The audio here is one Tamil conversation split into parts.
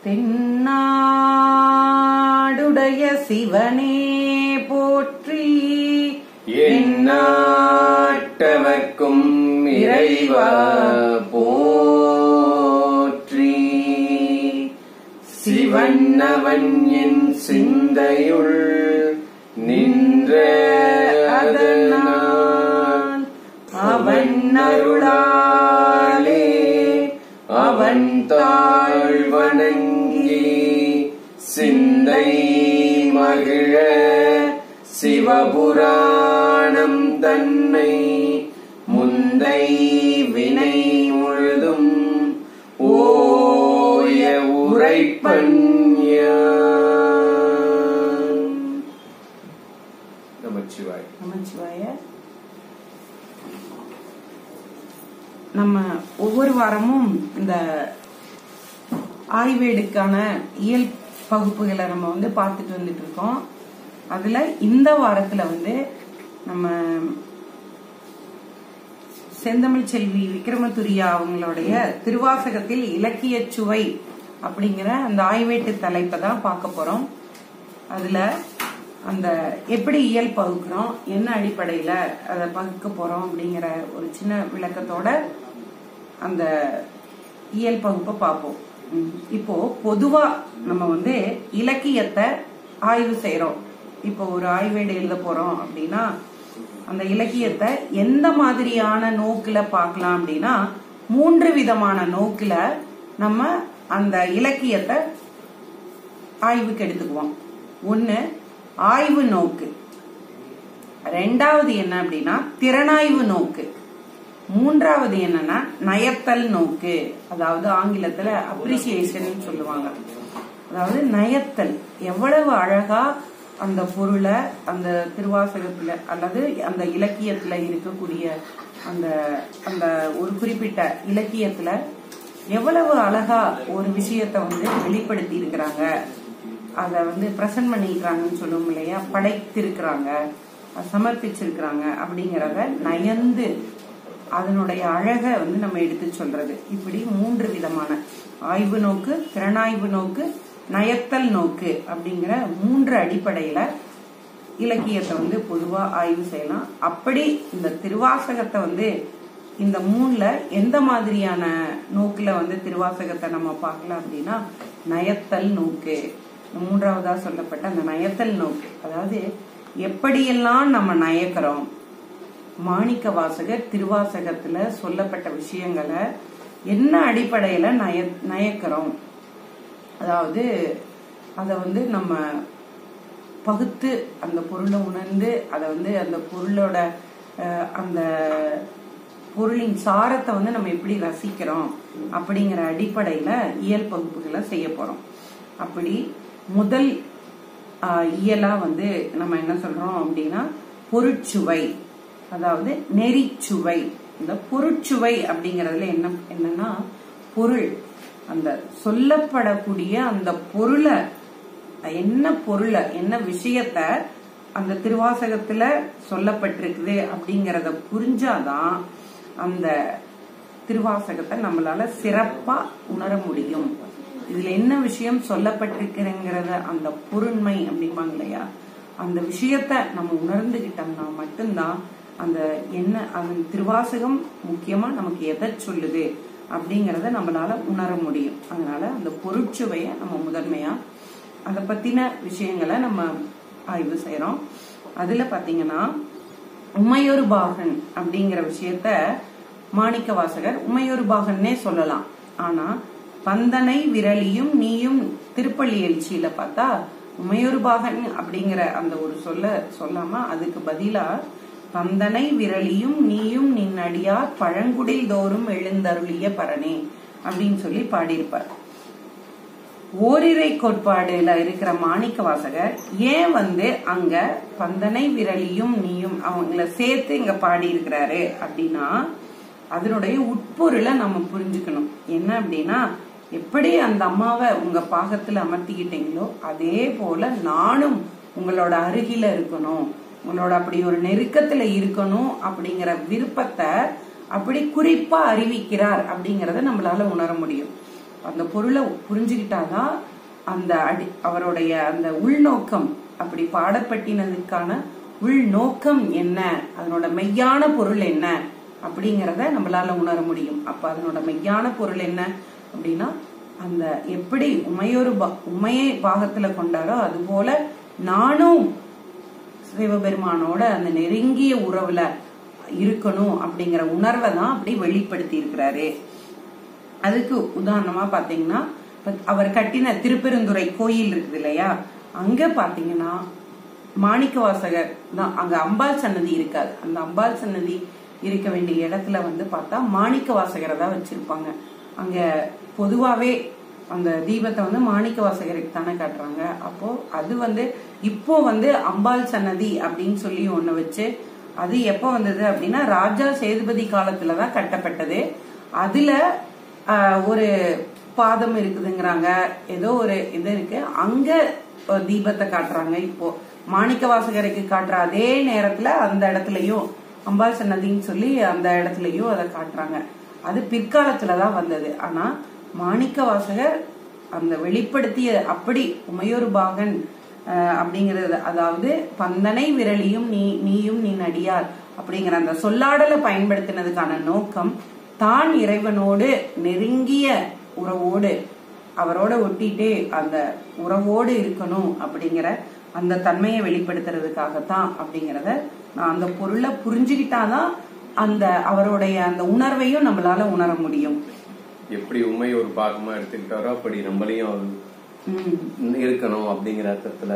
தென்னாடுடைய சிவனே போற்றி எந்நாட்டவர்க்கும் இறைவா போற்றி சிவன்னவன் என் சிந்தையுள் நின்ற அதனால் அவன் அருளாலே அவன் தாழ் வணங்கி சிந்தை மகிழ சிவபுராணம் தன்னை முந்தை வினை முழுதும் ஓய உரைப்பன்யான் நமச்சிவாய் நமச்சிவாய நம்ம ஒவ்வொரு வாரமும் இந்த ஆய்வேடுக்கான இயல் பகுப்புகளை நம்ம வந்து பார்த்துட்டு வந்துட்டு இருக்கோம் அதுல இந்த வாரத்துல வந்து நம்ம செந்தமிழ் செல்வி விக்ரமதுரியா அவங்களுடைய திருவாசகத்தில் இலக்கிய சுவை அப்படிங்கிற அந்த ஆய்வேட்டு தலைப்பை தான் பார்க்க போறோம் அதுல அந்த எப்படி இயல் பகுக்கிறோம் என்ன அடிப்படையில அதை பகுக்க போறோம் அப்படிங்கிற ஒரு சின்ன விளக்கத்தோட அந்த இயல் பகுப்பை பார்ப்போம் ம். இப்போ பொதுவா நம்ம வந்து இலக்கியத்தை ஆய்வு செய்றோம் இப்போ ஒரு ஆய்வேடு எழுத போறோம் அப்படின்னா அந்த இலக்கியத்தை எந்த மாதிரியான நோக்குல பார்க்கலாம் அப்படின்னா மூன்று விதமான நோக்குல நம்ம அந்த இலக்கியத்தை ஆய்வுக்கு எடுத்துக்குவோம் ஒன்னு ஆய்வு நோக்கு ரெண்டாவது என்ன அப்படின்னா திறனாய்வு நோக்கு மூன்றாவது என்னன்னா நயத்தல் நோக்கு அதாவது ஆங்கிலத்துல அப்ரிசியேஷன் சொல்லுவாங்க அதாவது நயத்தல் எவ்வளவு அழகா அந்த பொருளை அந்த திருவாசகத்துல அல்லது அந்த இலக்கியத்துல இருக்கக்கூடிய அந்த அந்த ஒரு குறிப்பிட்ட இலக்கியத்துல எவ்வளவு அழகா ஒரு விஷயத்தை வந்து வெளிப்படுத்தி இருக்கிறாங்க அதை வந்து பிரசன்ட் பண்ணிக்கிறாங்கன்னு சொல்லுவோம் இல்லையா படைத்திருக்கிறாங்க சமர்ப்பிச்சிருக்கிறாங்க அப்படிங்கறத நயந்து அதனுடைய அழகை வந்து நம்ம எடுத்து சொல்றது இப்படி மூன்று விதமான ஆய்வு நோக்கு திறனாய்வு நோக்கு நயத்தல் நோக்கு அப்படிங்கிற மூன்று அடிப்படையில இலக்கியத்தை வந்து பொதுவா ஆய்வு செய்யலாம் அப்படி இந்த திருவாசகத்தை வந்து இந்த மூணுல எந்த மாதிரியான நோக்குல வந்து திருவாசகத்தை நம்ம பார்க்கலாம் அப்படின்னா நயத்தல் நோக்கு மூன்றாவதா சொல்லப்பட்ட அந்த நயத்தல் நோக்கு அதாவது எப்படியெல்லாம் நம்ம நயக்கிறோம் மாணிக்க வாசகர் திருவாசகத்துல சொல்லப்பட்ட விஷயங்களை என்ன அடிப்படையில நய நயக்கிறோம் அதாவது அத வந்து நம்ம பகுத்து அந்த பொருளை உணர்ந்து அதை வந்து அந்த பொருளோட அஹ், அந்த பொருளின் சாரத்தை வந்து நம்ம எப்படி ரசிக்கிறோம் அப்படிங்கிற அடிப்படையில இயல் பகுப்புகளை செய்ய போறோம் அப்படி முதல் ஆஹ், இயலா வந்து நம்ம என்ன சொல்றோம் அப்படின்னா பொருட்சுவை அதாவது நெறிச்சுவை இந்த பொருட்சுவை அப்படிங்கறதுல என்ன என்னன்னா பொருள் அந்த சொல்லப்படக்கூடிய அந்த பொருளை என்ன பொருளை என்ன விஷயத்த அந்த திருவாசகத்துல சொல்லப்பட்டிருக்குது அப்படிங்கறத புரிஞ்சாதான் அந்த திருவாசகத்தை நம்மளால சிறப்பா உணர முடியும் இதுல என்ன விஷயம் சொல்லப்பட்டிருக்கிறங்கிறத அந்த பொருண்மை அப்படிம்பாங்க இல்லையா அந்த விஷயத்த நம்ம உணர்ந்துகிட்டோம்னா மட்டும்தான் அந்த என்ன அந்த திருவாசகம் முக்கியமா நமக்கு எதை சொல்லுது அப்படிங்கறத நம்மளால உணர முடியும் அதனால அந்த பொருட்சுவைய நம்ம முதன்மையா அதை பத்தின விஷயங்களை நம்ம ஆய்வு செய்யறோம் அதுல பாத்தீங்கன்னா உமையொரு பாகன் அப்படிங்கிற விஷயத்த மாணிக்க வாசகர் உமையொரு பாகன்னே சொல்லலாம் ஆனா பந்தனை விரலியும் நீயும் திருப்பள்ளி எழுச்சியில பார்த்தா உமையொரு பாகன் அப்படிங்கிற அந்த ஒரு சொல்ல சொல்லாம அதுக்கு பதிலா பந்தனை விரலியும் நீயும் நின் அடியார் பழங்குடில் தோறும் எழுந்தருளிய பரணே அப்படின்னு சொல்லி பாடியிருப்பார் ஓரிரை கோட்பாடுல இருக்கிற மாணிக்க வாசகர் ஏன் வந்து அங்க பந்தனை விரலியும் நீயும் அவங்கள சேர்த்து இங்க பாடி இருக்கிறாரு அப்படின்னா அதனுடைய உட்பொருளை நம்ம புரிஞ்சுக்கணும் என்ன அப்படின்னா எப்படி அந்த அம்மாவை உங்க பாகத்துல அமர்த்திக்கிட்டீங்களோ அதே போல நானும் உங்களோட அருகில இருக்கணும் உங்களோட அப்படி ஒரு நெருக்கத்துல இருக்கணும் அப்படிங்கிற விருப்பத்தை அப்படி குறிப்பா அறிவிக்கிறார் அப்படிங்கறத நம்மளால உணர முடியும் அந்த பொருளை புரிஞ்சுக்கிட்டாதான் அந்த அடி அவருடைய அந்த உள்நோக்கம் அப்படி பாடப்பட்டினதுக்கான உள்நோக்கம் என்ன அதனோட மெய்யான பொருள் என்ன அப்படிங்கறத நம்மளால உணர முடியும் அப்ப அதனோட மெய்யான பொருள் என்ன அப்படின்னா அந்த எப்படி உமையொரு பா- உமையை பாகத்துல கொண்டாரோ அது போல நானும் சிவபெருமானோட அந்த நெருங்கிய உறவுல இருக்கணும் அப்படிங்கிற உணர்வை தான் அப்படி வெளிப்படுத்தி இருக்கிறாரு அதுக்கு உதாரணமா பாத்தீங்கன்னா இப்ப அவர் கட்டின திருப்பெருந்துறை கோயில் இருக்குது இல்லையா அங்க பாத்தீங்கன்னா மாணிக்க வாசகர் தான் அங்க அம்பாள் சன்னதி இருக்காது அந்த அம்பாள் சன்னதி இருக்க வேண்டிய இடத்துல வந்து பார்த்தா மாணிக்க வாசகரை தான் வச்சிருப்பாங்க அங்க பொதுவாவே அந்த தீபத்தை வந்து மாணிக்க வாசகருக்கு தானே காட்டுறாங்க அப்போ அது வந்து இப்போ வந்து அம்பாள் சன்னதி அப்படின்னு சொல்லி ஒண்ணு வச்சு அது எப்போ வந்தது அப்படின்னா ராஜா சேதுபதி காலத்துல தான் கட்டப்பட்டது அதுல ஆஹ், ஒரு பாதம் இருக்குதுங்கிறாங்க ஏதோ ஒரு இது இருக்கு அங்க ஒரு தீபத்தை காட்டுறாங்க இப்போ மாணிக்க வாசகருக்கு காட்டுற அதே நேரத்துல அந்த இடத்துலயும் அம்பாள் சன்னதின்னு சொல்லி அந்த இடத்துலயும் அதை காட்டுறாங்க அது பிற்காலத்துலதான் வந்தது ஆனா மாணிக்க வாசகர் அந்த வெளிப்படுத்திய அப்படி உமையொரு பாகன் அஹ், அப்படிங்கிறது அதாவது பந்தனை விரலியும் நீ நீயும் நீ நடியார் அப்படிங்கிற அந்த சொல்லாடலை பயன்படுத்தினதுக்கான நோக்கம் தான் இறைவனோடு நெருங்கிய உறவோடு அவரோட ஒட்டிட்டே அந்த உறவோடு இருக்கணும் அப்படிங்கிற அந்த தன்மையை வெளிப்படுத்துறதுக்காகத்தான் அப்படிங்கறத நான் அந்த பொருளை புரிஞ்சுக்கிட்டாதான் அந்த அவருடைய அந்த உணர்வையும் நம்மளால உணர முடியும் எப்படி உண்மை ஒரு பாகமா எடுத்துக்கிட்டாரோ அப்படி நம்மளையும் அவர் உம் இருக்கணும் அப்படிங்கிற அர்த்தத்துல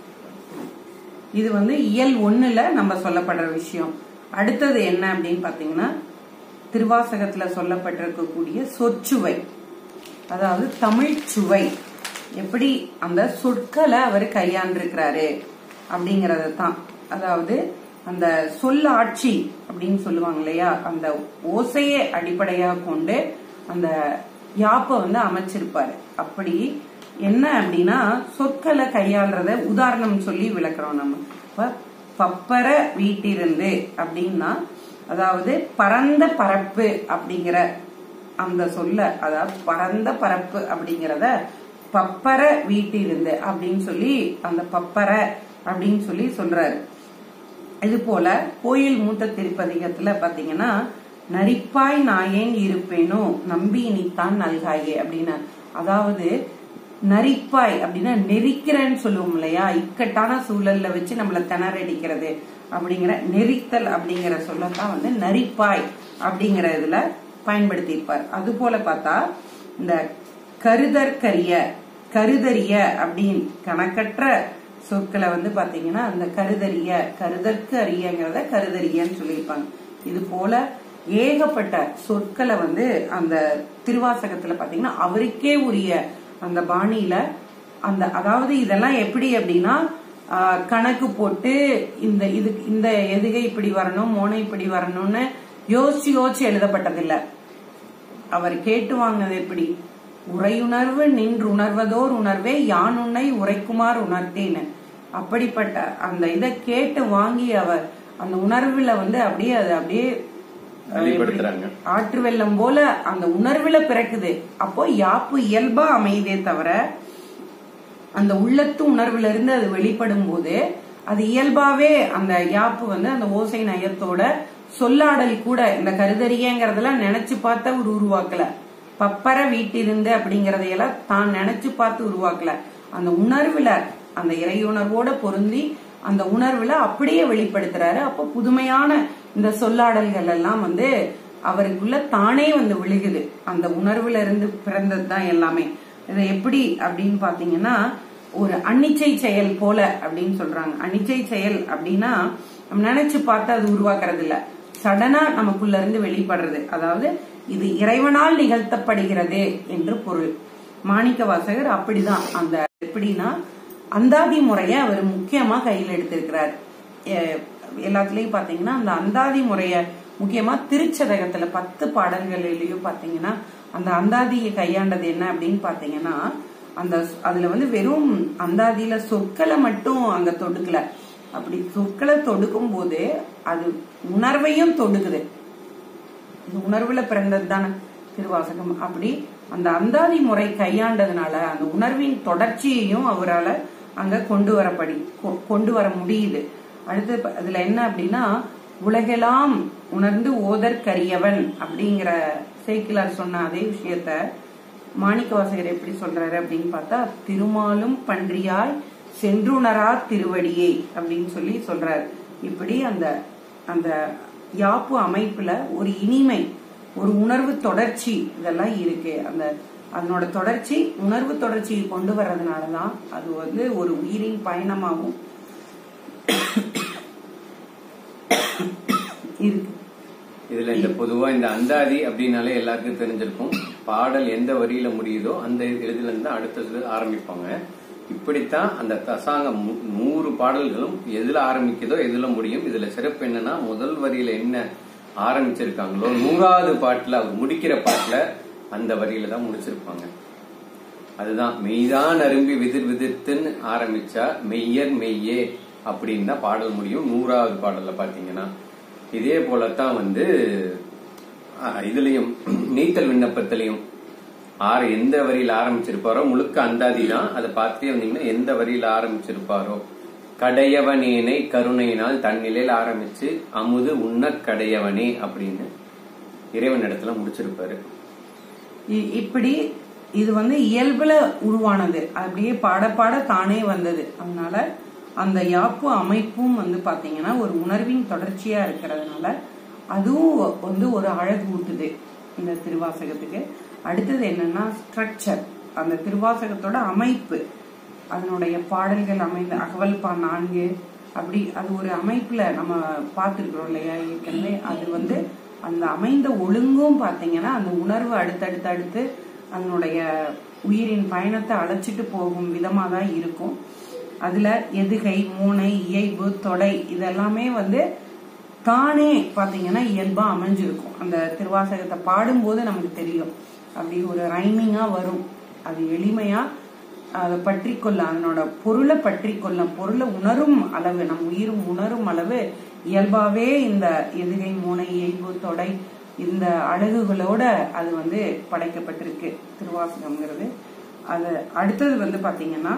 இது வந்து இயல் ஒண்ணுல நம்ம சொல்லப்படுற விஷயம் அடுத்தது என்ன அப்படின்னு பாத்தீங்கன்னா திருவாசகத்துல சொல்லப்பட்டிருக்கக்கூடிய சொற்சுவை அதாவது தமிழ் சுவை எப்படி அந்த சொற்களை அவர் கையாண்டிருக்கிறாரு அப்படிங்கறது தான் அதாவது அந்த சொல்லாட்சி அப்படின்னு சொல்லுவாங்க இல்லையா அந்த ஓசையை அடிப்படையாக கொண்டு அந்த யாப்பை வந்து அமைச்சிருப்பாரு அப்படி என்ன அப்படின்னா சொற்களை கையாள்றத உதாரணம் சொல்லி விளக்குறோம் நம்ம இப்ப பப்பர வீட்டிருந்து அப்படின்னா அதாவது பரந்த பரப்பு அப்படிங்கிற அந்த சொல்ல அதாவது பரந்த பரப்பு அப்படிங்கறத பப்பர வீட்டிருந்து அப்படின்னு சொல்லி அந்த பப்பர அப்படின்னு சொல்லி சொல்றாரு இது போல கோயில் மூத்த திருப்பதிகத்துல பாத்தீங்கன்னா நரிப்பாய் நாயேன் இருப்பேனோ நம்பி இனித்தான் நல்காயே அப்படின்னு அதாவது நரிப்பாய் அப்படின்னா நெரிக்கிறேன்னு சொல்லுவோம் இல்லையா இக்கட்டான சூழல்ல வச்சு நம்மள திணறடிக்கிறது அப்படிங்கிற நெரித்தல் அப்படிங்கிற சொல்லத்தான் வந்து நரிப்பாய் அப்படிங்கிற இதுல பயன்படுத்தியிருப்பார் அது போல பார்த்தா இந்த கருதற்கரிய கருதறிய அப்படின்னு கணக்கற்ற சொற்களை வந்து பாத்தீங்கன்னா அந்த கருதறிய கருதற்கு அறியங்கிறத கருதறியன்னு சொல்லியிருப்பாங்க இது போல ஏகப்பட்ட சொற்களை வந்து அந்த திருவாசகத்துல பாத்தீங்கன்னா அவருக்கே உரிய அந்த பாணியில அந்த அதாவது இதெல்லாம் எப்படி அப்படின்னா ஆஹ், கணக்கு போட்டு இந்த இது இந்த எதுகை இப்படி வரணும் மோனை இப்படி வரணும்னு யோசிச்சு யோசிச்சு எழுதப்பட்டதில்லை அவர் கேட்டு வாங்கினது எப்படி உரையுணர்வு நின்று உணர்வதோர் உணர்வே யான் உன்னை உரைக்குமார் உணர்த்தேன்னு அப்படிப்பட்ட அந்த இதை கேட்டு வாங்கி அவர் அந்த உணர்வுல வந்து அப்படியே அது அப்படியே அஹ், வெளிப்படுத்துறாங்க. எப்படி? ஆற்று வெள்ளம் போல அந்த உணர்வுல பிறக்குது அப்போ யாப்பு இயல்பா அமையுதே தவிர அந்த உள்ளத்து உணர்வுல இருந்து அது வெளிப்படும் போது அது இயல்பாவே அந்த யாப்பு வந்து அந்த ஓசை நயத்தோட சொல்லாடல் கூட இந்த கருதறியங்கிறதெல்லாம் நினைச்சு பார்த்து அவர் உருவாக்கல பப்பர வீட்டிருந்து அப்படிங்கறதையெல்லாம் தான் நினைச்சு பார்த்து உருவாக்கல அந்த உணர்வுல அந்த இறையுணர்வோட பொருந்தி அந்த உணர்வுல அப்படியே வெளிப்படுத்துறாரு அப்போ புதுமையான இந்த சொல்லாடல்கள் எல்லாம் வந்து அவருக்குள்ள தானே வந்து விழுகுது அந்த உணர்வுல இருந்து பிறந்தது தான் எல்லாமே இதை எப்படி அப்படின்னு பாத்தீங்கன்னா ஒரு அன்னிச்சை செயல் போல அப்படின்னு சொல்றாங்க அன்னிச்சை செயல் அப்படின்னா நம்ம நினைச்சு பார்த்து அது உருவாக்குறது இல்ல சடனா நமக்குள்ள இருந்து வெளிப்படுறது அதாவது இது இறைவனால் நிகழ்த்தப்படுகிறது என்று பொருள் மாணிக்க வாசகர் அப்படிதான் அந்த எப்படின்னா அந்தாதி முறைய அவர் முக்கியமா கையில் எடுத்திருக்கிறார் எ- எல்லாத்துலயும் பாத்தீங்கன்னா அந்த அந்தாதி முறைய முக்கியமா திருச்சதகத்துல பத்து பாடல்களிலயும் பாத்தீங்கன்னா அந்த அந்தாதியை கையாண்டது என்ன அப்படின்னு பாத்தீங்கன்னா அந்த ஸ்- அதுல வந்து வெறும் அந்தாதியில சொற்களை மட்டும் அங்க தொடுக்கல அப்படி சொற்களை தொடுக்கும் போது அது உணர்வையும் தொடுக்குது இந்த உணர்வுல பிறந்தது தானே திருவாசகம் அப்படி அந்த அந்தாதி முறை கையாண்டதுனால அந்த உணர்வின் தொடர்ச்சியையும் அவரால அங்க கொண்டு வரப்படி கொ- கொண்டு வர முடியுது அடுத்து ப- அதுல என்ன அப்படின்னா உலகெல்லாம் உணர்ந்து ஓதற்கரியவன் அப்படிங்கிற சேக்கிலார் சொன்ன அதே விஷயத்த மாணிக்கவாசகர் எப்படி சொல்றாரு அப்படின்னு பார்த்தா திருமாலும் பன்றியாய் சென்றுணரா திருவடியை அப்படின்னு சொல்லி சொல்றாரு இப்படி அந்த அந்த யாப்பு அமைப்புல ஒரு இனிமை ஒரு உணர்வு தொடர்ச்சி இதெல்லாம் இருக்கு அந்த அதனோட தொடர்ச்சி உணர்வு தொடர்ச்சியை கொண்டு வர்றதுனாலதான் அது வந்து ஒரு உயிரின் பயணமாகும் இருக்கு இதுல இந்த பொதுவா இந்த அந்தாதி அப்படின்னாலே எல்லாருக்கும் தெரிஞ்சிருக்கும் பாடல் எந்த வரியில முடியுதோ அந்த இதுல இருந்து அடுத்தது ஆரம்பிப்பாங்க இப்படித்தான் அந்த தசாங்கம் மு- நூறு பாடல்களும் எதுல ஆரம்பிக்குதோ எதுல முடியும் இதுல சிறப்பு என்னன்னா முதல் வரியில என்ன ஆரம்பிச்சிருக்காங்களோ நூறாவது பாட்டுல அவர் முடிக்கிற பாட்டுல அந்த வரியில தான் முடிச்சிருப்பாங்க அதுதான் மெய்தான் அரும்பி விதிர் விதிர்த்துன்னு ஆரம்பிச்சா மெய்யர் மெய்யே அப்படின்னு தான் பாடல் முடியும் நூறாவது பாடல்ல பாத்தீங்கன்னா இதே போலத்தான் வந்து அஹ், இதுலயும் நீத்தல் விண்ணப்பத்திலையும் ஆறு எந்த வரியில ஆரம்பிச்சிருப்பாரோ முழுக்க அந்தாதி தான் அதை பார்த்துட்டே வந்தீங்கன்னா எந்த வரியில ஆரம்பிச்சிருப்பாரோ கடையவனேனை கருணையினால் தன்னிலையில் ஆரம்பிச்சு அமுது உண்ண கடையவனே அப்படின்னு இறைவன் இடத்துல முடிச்சிருப்பாரு இ- இப்படி இது வந்து இயல்புல உருவானது அப்படியே பாட பாட தானே வந்தது அதனால அந்த யாப்பு அமைப்பும் வந்து பாத்தீங்கன்னா ஒரு உணர்வின் தொடர்ச்சியா இருக்கிறதுனால அதுவும் வந்து ஒரு அழகு ஊட்டுது இந்த திருவாசகத்துக்கு அடுத்தது என்னன்னா ஸ்ட்ரக்சர் அந்த திருவாசகத்தோட அமைப்பு அதனுடைய பாடல்கள் அமைந்த அகவல் பா நான்கு அப்படி அது ஒரு அமைப்புல நம்ம பார்த்துருக்குறோம் இல்லையா ஏற்கனவே அது வந்து அந்த அமைந்த ஒழுங்கும் பாத்தீங்கன்னா அந்த உணர்வு அடுத்தடுத்து அடுத்து அதனுடைய உயிரின் பயணத்தை அழைச்சிட்டு போகும் விதமா தான் இருக்கும் அதுல எதுகை மூனை இயைபு தொடை இதெல்லாமே வந்து தானே பாத்தீங்கன்னா இயல்பா அமைஞ்சிருக்கும் அந்த திருவாசகத்தை பாடும்போது நமக்கு தெரியும் அப்படி ஒரு ரைமிங்கா வரும் அது எளிமையா அதை பற்றி கொள்ள அதனோட பொருளை பற்றி கொள்ளும் பொருளை உணரும் அளவு நம் உயிரும் உணரும் அளவு இயல்பாவே இந்த எதுகை மூனை இயல்பு தொடை இந்த அழகுகளோட அது வந்து படைக்கப்பட்டிருக்கு திருவாசகம்ங்கிறது அது அடுத்தது வந்து பாத்தீங்கன்னா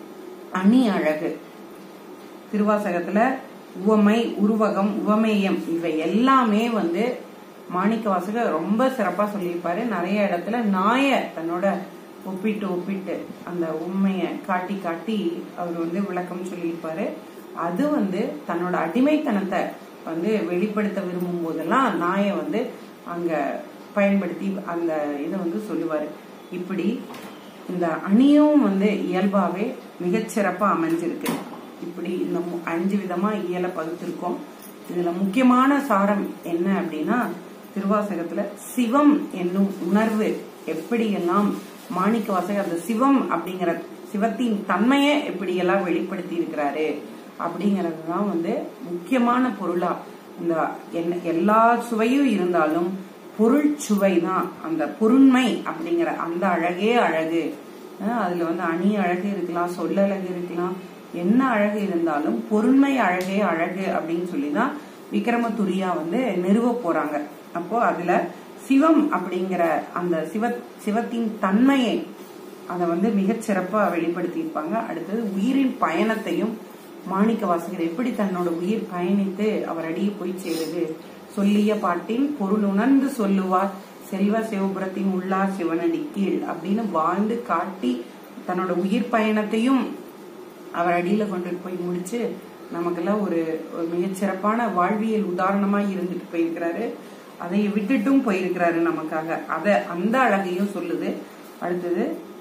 அணி அழகு திருவாசகத்துல உவமை உருவகம் உவமேயம் இவை எல்லாமே வந்து மாணிக்க வாசகர் ரொம்ப சிறப்பா சொல்லியிருப்பாரு நிறைய இடத்துல நாய தன்னோட ஒப்பிட்டு ஒப்பிட்டு அந்த உண்மைய காட்டி காட்டி அவர் வந்து விளக்கம் சொல்லியிருப்பாரு அது வந்து தன்னோட அடிமைத்தனத்தை வந்து வெளிப்படுத்த விரும்பும் போதெல்லாம் நாயை வந்து அங்க பயன்படுத்தி அந்த இதை வந்து சொல்லுவாரு இப்படி இந்த அணியும் வந்து இயல்பாவே மிகச்சிறப்பா அமைஞ்சிருக்கு இப்படி இந்த மு- அஞ்சு விதமா இயல பகுத்திருக்கோம் இதுல முக்கியமான சாரம் என்ன அப்படின்னா திருவாசகத்துல சிவம் என்னும் உணர்வு எப்படியெல்லாம் மாணிக்க வாசகர் அந்த சிவம் அப்படிங்கிற சிவத்தின் தன்மையை எப்படியெல்லாம் வெளிப்படுத்தி இருக்கிறாரு அப்படிங்கிறது தான் வந்து முக்கியமான பொருளா இந்த என்ன- எல்லா சுவையும் இருந்தாலும் பொருள் சுவை தான் அந்த பொருண்மை அப்படிங்கிற அந்த அழகே அழகு அஹ் அதுல வந்து அணி அழகு இருக்கலாம் சொல்லழகு இருக்கலாம் என்ன அழகு இருந்தாலும் பொருண்மை அழகே அழகு அப்படின்னு சொல்லி தான் விக்ரமதுரியா வந்து நிறுவ போறாங்க அப்போ அதுல சிவம் அப்படிங்கிற அந்த சிவ சிவத்தின் தன்மையை அதை வந்து மிகச் சிறப்பா வெளிப்படுத்தியிருப்பாங்க அடுத்தது உயிரின் பயணத்தையும் மாணிக்க வாசகர் எப்படி தன்னோட உயிர் பயணித்து அவர் அடியே போய் சேருது சொல்லிய பாட்டின் பொருள் உணர்ந்து சொல்லுவார் செல்வ சிவபுரத்தின் உள்ளார் சிவனடி கீழ் அப்படின்னு வாழ்ந்து காட்டி தன்னோட உயிர் பயணத்தையும் அவர் அடியில கொண்டுட்டு போய் முடிச்சு நமக்கெல்லாம் ஒரு ஒரு மிகச்சிறப்பான வாழ்வியல் உதாரணமா இருந்துட்டு போயிருக்கிறாரு அதை விட்டுட்டும் போயிருக்கிறாரு நமக்காக அத அந்த அழகையும் சொல்லுது அடுத்தது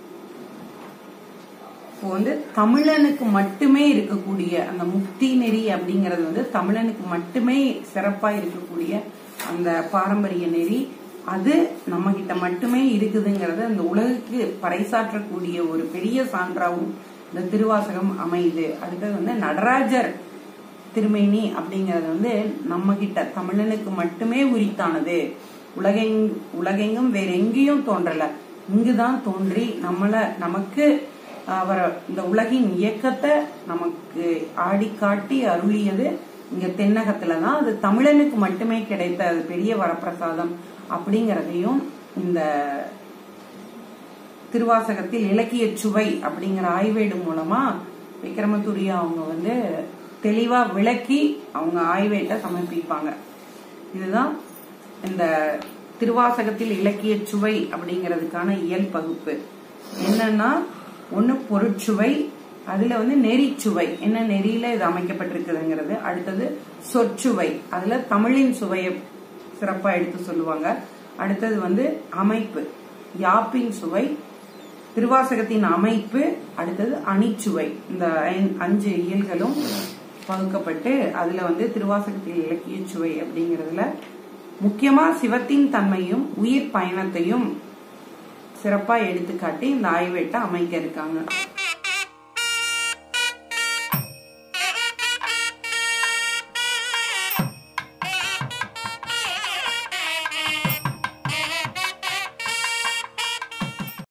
இப்போ வந்து தமிழனுக்கு மட்டுமே இருக்கக்கூடிய அந்த முக்தி நெறி அப்படிங்கறது வந்து தமிழனுக்கு மட்டுமே சிறப்பா இருக்கக்கூடிய அந்த பாரம்பரிய நெறி அது நம்ம கிட்ட மட்டுமே இருக்குதுங்கிறது அந்த உலகுக்கு பறைசாற்றக்கூடிய ஒரு பெரிய சான்றாவும் இந்த திருவாசகம் அமையுது அடுத்தது வந்து நடராஜர் திருமேனி அப்படிங்கறது வந்து நம்ம கிட்ட தமிழனுக்கு மட்டுமே உரித்தானது உலகெங் உலகெங்கும் வேற எங்கேயும் தோன்றல இங்குதான் தோன்றி நம்மள நமக்கு அவர் இந்த உலகின் இயக்கத்தை நமக்கு ஆடி காட்டி அருளியது இங்க தென்னகத்துல தான் அது தமிழனுக்கு மட்டுமே கிடைத்த அது பெரிய வரப்பிரசாதம் அப்படிங்கறதையும் இந்த திருவாசகத்தில் இலக்கிய சுவை அப்படிங்கிற ஆய்வேடு மூலமா விக்ரமதுரியா அவங்க வந்து தெளிவா விளக்கி அவங்க ஆய்வேட்டை சமர்ப்பிப்பாங்க இதுதான் இந்த திருவாசகத்தில் இலக்கிய சுவை அப்படிங்கிறதுக்கான இயல் பகுப்பு என்னன்னா ஒண்ணு பொருட்சுவை அதுல வந்து நெறிச்சுவை என்ன நெறியில இது அமைக்கப்பட்டிருக்குதுங்கிறது அடுத்தது சொற்சுவை அதுல தமிழின் சுவையை சிறப்பா எடுத்து சொல்லுவாங்க அடுத்தது வந்து அமைப்பு யாப்பின் சுவை திருவாசகத்தின் அமைப்பு அடுத்தது அணிச்சுவை இந்த ஐந்- அஞ்சு இயல்களும் பகுக்கப்பட்டு அதுல வந்து திருவாசகத்தில் இலக்கிய சுவை அப்படிங்கறதுல முக்கியமா சிவத்தின் தன்மையும் உயிர் பயணத்தையும் சிறப்பா எடுத்துக்காட்டி இந்த ஆய்வேட்டை அமைக்க இருக்காங்க